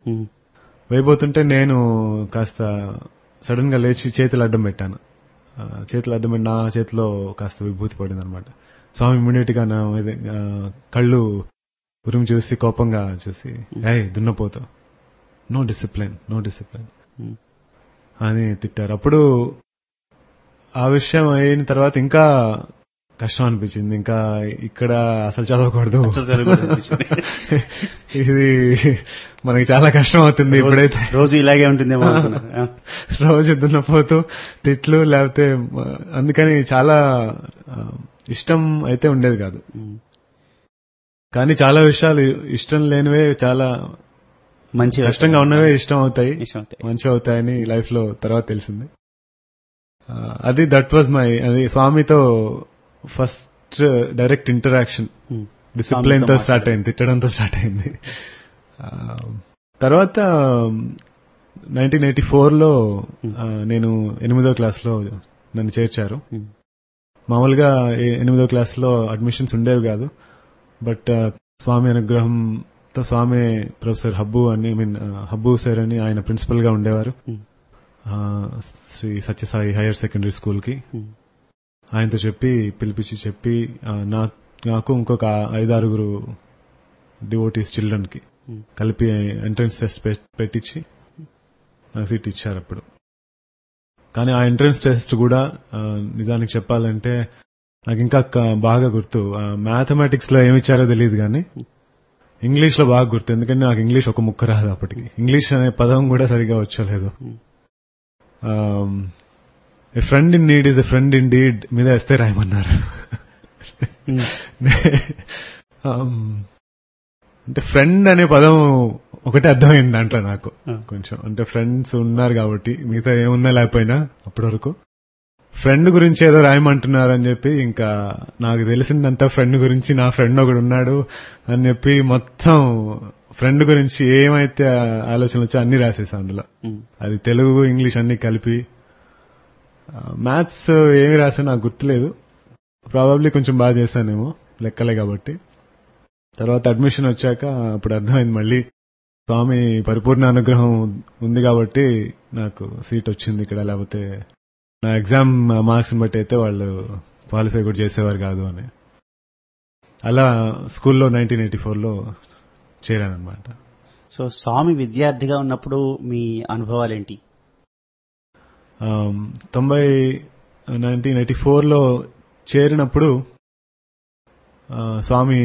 ఉమ్. వేయబోతుంటే నేను కాస్త సడన్ గా లేచి చేతులు అడ్డం పెట్టాను ఆ, చేతులు అడ్డం పెట్టి నా చేతిలో కాస్త విభూతి పడింది అనమాట స్వామి ఇమ్మీడియట్ గా నా మీద ఆ, కళ్ళు ఉరుము చూసి కోపంగా చూసి ఏయ్ దున్నపోతావు no discipline no discipline um. అని తిట్టారు అప్పుడు ఆ విషయం అయిన తర్వాత ఇంకా కష్టం అనిపించింది ఇంకా ఇక్కడ అసలు చదవకూడదు అసలు చదవకూడదు అనిపించింది. ఇది మనకి చాలా కష్టం అవుతుంది ఇప్పుడైతే రోజు ఇలాగే ఉంటుందేమో అనుకున్నారు. ఆ. రోజు దున్నపోతూ తిట్లు లేకపోతే మ- అందుకని చాలా ఆ, ఇష్టం అయితే ఉండేది కాదు ఉమ్. కానీ చాలా విషయాలు ఇష్టం లేనివే చాలా మంచి కష్టంగా ఉన్నవే ఇష్టం అవుతాయి ఇష్టం అవుతాయి. మంచి అవుతాయని లైఫ్ లో తర్వాత తెలిసింది ఆ, అది దట్ వాజ్ మై అది స్వామితో first direct interaction um. Discipline తో స్వామితో స్టార్ట్ అయింది తిట్టడంతో స్టార్ట్ అయింది ఆ, తర్వాత నైన్టీన్ ఎయిటీ ఫోర్ లో ఆ, నేను ఎనిమిదో క్లాస్ లో నన్ను చేర్చారు ఉమ్. మామూలుగా ఏ- ఎనిమిదో క్లాస్ లో అడ్మిషన్స్ ఉండేవి కాదు బట్ స్వామి అనుగ్రహంతో స్వామి ప్రొఫెసర్ హబ్బు అని మీన్ హబ్బు సార్ అని ఆయన ప్రిన్సిపల్ గా ఉండేవారు ఉమ్. ఆ, Shri Sathya Sai higher secondary school కి ఉమ్. ఆయనతో చెప్పి పిలిపించి చెప్పి ఆ, నా నాకు ఇంకొక ఐదారుగురు డివోటీస్ చిల్డ్రన్ కి ఉమ్. కలిపి ఎంట్రన్స్ టెస్ట్ పెట్టించి నాకు సీట్ ఇచ్చారు అప్పుడు కానీ ఆ ఎంట్రన్స్ టెస్ట్ కూడా ఆ, నిజానికి చెప్పాలంటే నాకు ఇంకా క- బాగా గుర్తు మ్యాథమెటిక్స్ లో ఏమిచ్చారో తెలియదు కానీ ఇంగ్లీష్ లో బాగా గుర్తు ఎందుకంటే నాకు ఇంగ్లీష్ ఒక ముక్క రాదు అప్పటికి ఇంగ్లీష్ అనే పదం కూడా సరిగా వచ్చలేదు a friend in need is a friend in deed మీద వేస్తే రాయమన్నారు ఉమ్. Um, అంటే ఫ్రెండ్ అనే పదం ఒకటే అర్థమైంది దాంట్లో నాకు ఆ. కొంచెం అంటే ఫ్రెండ్స్ ఉన్నారు కాబట్టి మిగతా ఏమున్నా లేకపోయినా అప్పటి వరకు ఫ్రెండ్ గురించి ఏదో రాయమంటున్నారు అని చెప్పి ఇంకా నాకు తెలిసిందంతా ఫ్రెండ్ గురించి నా ఫ్రెండ్ ఒకడు ఉన్నాడు అని చెప్పి మొత్తం ఫ్రెండ్ గురించి ఏమైతే ఆలోచనలు వచ్చో అన్ని రాసేసా అందులో ఉమ్. అది తెలుగు ఇంగ్లీష్ అన్ని కలిపి మ్యాథ్స్ ఏమి రాసా నాకు గుర్తులేదు ప్రాబబ్లీ కొంచెం బాగా చేశానేమో లెక్కలే కాబట్టి తర్వాత అడ్మిషన్ వచ్చాక అప్పుడు అర్థమైంది మళ్ళీ స్వామి పరిపూర్ణ అనుగ్రహం ఉంది కాబట్టి నాకు సీట్ వచ్చింది ఇక్కడ లేకపోతే నా ఎగ్జామ్ మార్క్స్ బట్టి అయితే వాళ్ళు క్వాలిఫై కూడా చేసేవారు కాదు అని అలా స్కూల్లో నైన్టీన్ ఎయిటీ ఫోర్లో చేరానమాట సో స్వామి విద్యార్థిగా ఉన్నప్పుడు మీ అనుభవాలేంటి ఆమ్, తొంభై నైన్టీన్ ఎయిటీ ఫోర్లో చేరినప్పుడు ఆ, స్వామి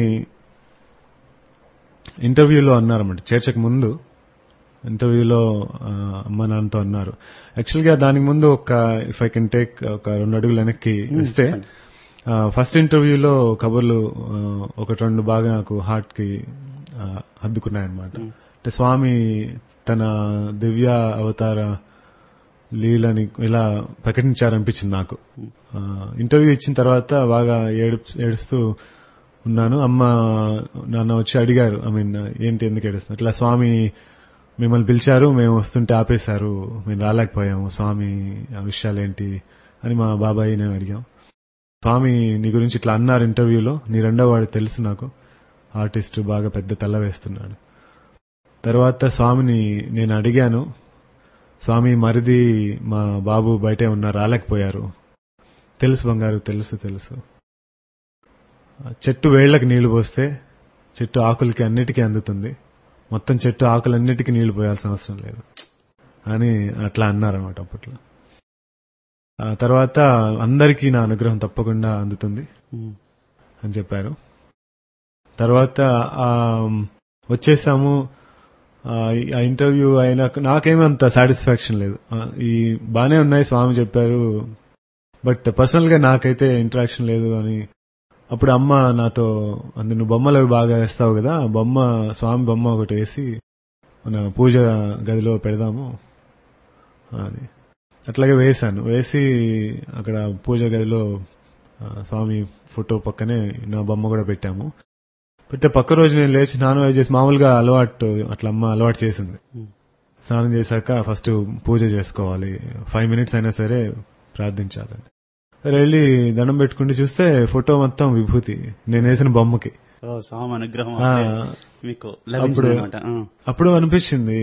ఇంటర్వ్యూలో అన్నారన్నమాట చేర్చక ముందు ఇంటర్వ్యూలో ఆ, అమ్మ నాన్నతో అన్నారు యాక్చువల్గా దానికి ముందు ఒక ఇఫ్ ఐ కెన్ టేక్ ఒక రెండు అడుగులు వెనక్కి ఇస్తే చెప్పండి. ఫస్ట్ ఇంటర్వ్యూలో కబుర్లు ఆ, ఒకటి రెండు బాగా నాకు హార్ట్ కి ఆ, హద్దుకున్నాయన్నమాట మ్మ్. అంటే స్వామి తన దివ్య అవతార లీలని ఇలా ప్రకటించారనిపించింది నాకు ఆ, ఇంటర్వ్యూ ఇచ్చిన తర్వాత బాగా ఏడు ఏడుస్తూ ఉన్నాను అమ్మ నాన్న వచ్చి అడిగారు ఐ మీన్ ఏంటి ఎందుకు ఏడుస్తున్నారు ఇట్లా స్వామి మిమ్మల్ని పిలిచారు మేము వస్తుంటే ఆపేశారు మేము రాలేకపోయాము స్వామి ఆ విషయాలు ఏంటి అని మా బాబాయ్ నేను అడిగాం స్వామి నీ గురించి ఇట్లా అన్నారు ఇంటర్వ్యూలో నీ రెండో వాడు తెలుసు నాకు ఆర్టిస్ట్ బాగా పెద్ద తల్ల వేస్తున్నాడు తర్వాత స్వామిని నేను అడిగాను స్వామి మరిది మా బాబు బయటే ఉన్నారు రాలేకపోయారు తెలుసు బంగారు తెలుసు తెలుసు చెట్టు వేళ్లకు నీళ్లు పోస్తే చెట్టు ఆకులకి అన్నిటికీ అందుతుంది మొత్తం చెట్టు ఆకులన్నిటికీ నీళ్లు పోయాల్సిన అవసరం లేదు అని అట్లా అన్నారన్నమాట అప్పట్లో ఆ తర్వాత అందరికీ నా అనుగ్రహం తప్పకుండా అందుతుంది ఉమ్. అని చెప్పారు తర్వాత ఆ, వచ్చేసాము ఆ, ఆ ఇంటర్వ్యూ అయినాక నాకేమీ అంత సాటిస్ఫాక్షన్ లేదు ఆ, ఈ బానే ఉన్నాయి స్వామి చెప్పారు బట్ పర్సనల్ గా నాకైతే ఇంటరాక్షన్ లేదు అని అప్పుడు అమ్మ నాతో అందు నువ్వు బొమ్మలు అవి బాగా వేస్తావు కదా ఆ బొమ్మ స్వామి బొమ్మ ఒకటి వేసి మన పూజ గదిలో పెడదాము అని అట్లాగే వేశాను వేసి అక్కడ పూజ గదిలో ఆ, స్వామి ఫోటో పక్కనే నా బొమ్మ కూడా పెట్టాము పెట్టే పక్క రోజు నేను లేచి స్నానం అది చేసి మామూలుగా అలవాటు అట్లా అమ్మ అలవాటు చేసింది ఉమ్. స్నానం చేశాక ఫస్ట్ పూజ చేసుకోవాలి ఫైవ్ మినిట్స్ అయినా సరే ప్రార్థించాలని సరే వెళ్ళి దండం పెట్టుకుంటూ చూస్తే ఫోటో మొత్తం విభూతి నేను వేసిన బొమ్మకి ఓ స్వామి అనుగ్రహం ఆ, అప్పుడే మీకు లభించింది అనమాట అప్పుడు అనిపించింది